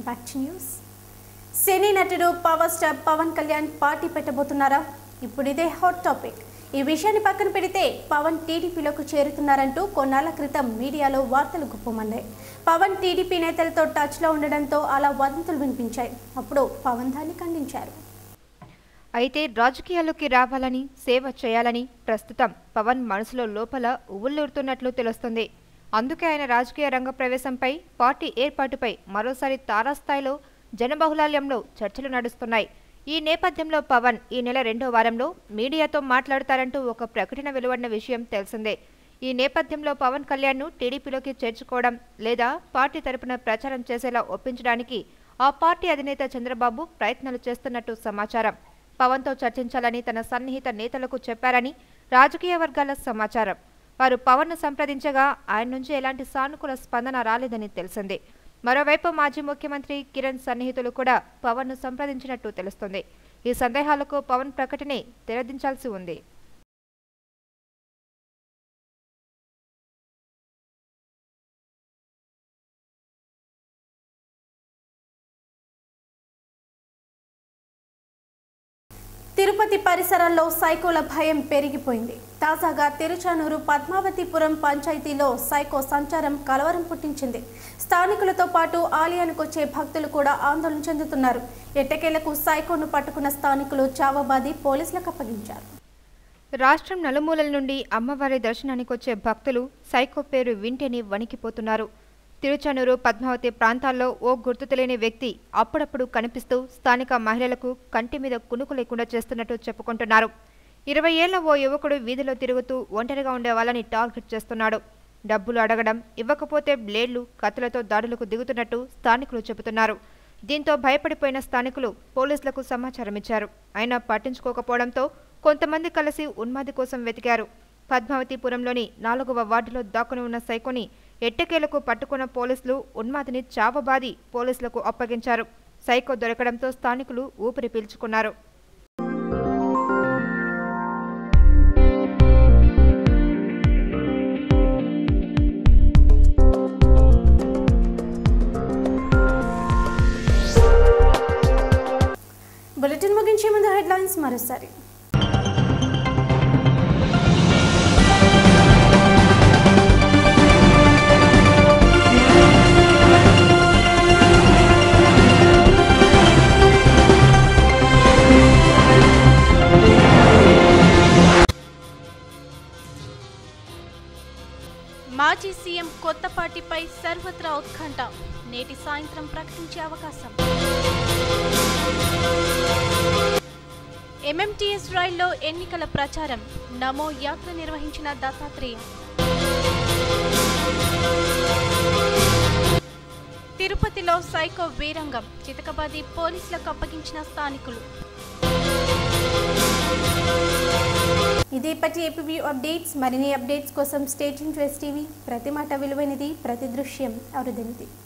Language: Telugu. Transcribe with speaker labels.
Speaker 1: బ్యాక్ టు న్యూస్ సినీ నటుడు power star Pawan Kalyan party పెట్టబోతున్నారా ఇప్పుడు ఇదే హాట్ టాపిక్ ఈ విషయాన్ని పక్కన పెడితే పవన్ టీడీపీలోకి చేరుతున్నారంటూ కొన్నాళ్ల క్రితం మీడియాలో వార్తలు గుప్పమన్నాయి పవన్ టీడీపీ నేతలతో టచ్లో ఉండడంతో అలా వదంతులు వినిపించాయి అప్పుడు పవన్ దాన్ని ఖండించారు
Speaker 2: అయితే రాజకీయాల్లోకి రావాలని సేవ చేయాలని ప్రస్తుతం పవన్ మనసులో లోపల ఉవ్వుల్లూరుతున్నట్లు తెలుస్తుంది అందుకే ఆయన రాజకీయ రంగ ప్రవేశంపై పార్టీ ఏర్పాటుపై మరోసారి తారాస్థాయిలో జనబహుళాల్యంలో చర్చలు నడుస్తున్నాయి ఈ నేపథ్యంలో పవన్ ఈ నెల రెండో వారంలో మీడియాతో మాట్లాడతారంటూ ఒక ప్రకటన వెలువడిన విషయం తెలిసిందే ఈ నేపథ్యంలో పవన్ కళ్యాణ్ను టీడీపీలోకి చేర్చుకోవడం లేదా పార్టీ తరపున ప్రచారం చేసేలా ఒప్పించడానికి ఆ పార్టీ అధినేత చంద్రబాబు ప్రయత్నాలు చేస్తున్నట్టు సమాచారం పవన్తో చర్చించాలని తన సన్నిహిత నేతలకు చెప్పారని రాజకీయ వర్గాల సమాచారం వారు పవన్ను సంప్రదించగా ఆయన నుంచి ఎలాంటి సానుకూల స్పందన రాలేదని తెలిసింది మరోవైపు మాజీ ముఖ్యమంత్రి కిరణ్ సన్నిహితులు కూడా పవన్ను సంప్రదించినట్టు తెలుస్తుంది ఈ సందేహాలకు పవన్ ప్రకటనే తెరదించాల్సి ఉంది
Speaker 1: తిరుపతి పరిసరాల్లో సైకోల భయం పెరిగిపోయింది తాజాగా తిరుచానూరు పద్మావతిపురం పంచాయతీలో సైకో సంచారం కలవరం పుట్టించింది స్థానికులతో పాటు ఆలయానికి వచ్చే భక్తులు కూడా ఆందోళన చెందుతున్నారు ఎట్టకేలకు సైకోను పట్టుకున్న స్థానికులు చావబాది పోలీసులకు అప్పగించారు
Speaker 2: రాష్ట్రం నలుమూలల నుండి అమ్మవారి దర్శనానికి వచ్చే భక్తులు సైకో పేరు వింటేనే వణికిపోతున్నారు తిరుచనూరు పద్మావతి ప్రాంతాల్లో ఓ గుర్తు తెలియని వ్యక్తి అప్పుడప్పుడు కనిపిస్తూ స్థానిక మహిళలకు కంటి మీద కునుకు లేకుండా చేస్తున్నట్టు చెప్పుకుంటున్నారు ఇరవై ఏళ్ల ఓ యువకుడు వీధిలో తిరుగుతూ ఒంటరిగా ఉండే వాళ్ళని టార్గెట్ చేస్తున్నాడు డబ్బులు అడగడం ఇవ్వకపోతే బ్లేడ్లు కత్తులతో దాడులకు దిగుతున్నట్టు స్థానికులు చెబుతున్నారు దీంతో భయపడిపోయిన స్థానికులు పోలీసులకు సమాచారం ఇచ్చారు అయినా పట్టించుకోకపోవడంతో కొంతమంది కలిసి ఉన్మాది కోసం వెతికారు పద్మావతిపురంలోని నాలుగవ వార్డులో దాక్కుని ఉన్న సైకోని ఎట్టకేలకు పట్టుకున్న పోలీసులు ఉన్మాదిని చావబాది పోలీసులకు అప్పగించారు సైకో దొరకడంతో స్థానికులు ఊపిరి పీల్చుకున్నారు
Speaker 1: బులెటిన్ ముగించే ముందు హెడ్లైన్స్ మరోసారి
Speaker 3: మాజీ సీఎం కొత్తపాటిపై సర్వత్రా ఉత్కంఠ నేటి సాయంత్రం ప్రకటించే అవకాశం ఎంఎంటీఎస్ రైల్లో ఎన్నికల ప్రచారం నమో యాత్ర నిర్వహించిన దత్తాత్రేయ తిరుపతిలో సైకో వీరంగం చితకబాది పోలీసులకు అప్పగించిన స్థానికులు
Speaker 1: ఇది ఇప్పటి ఏపీ అప్డేట్స్ మరిన్ని అప్డేట్స్ కోసం స్టేట్ టు టీవీ ప్రతి మాట విలువైనది ప్రతి దృశ్యం అరుదైనది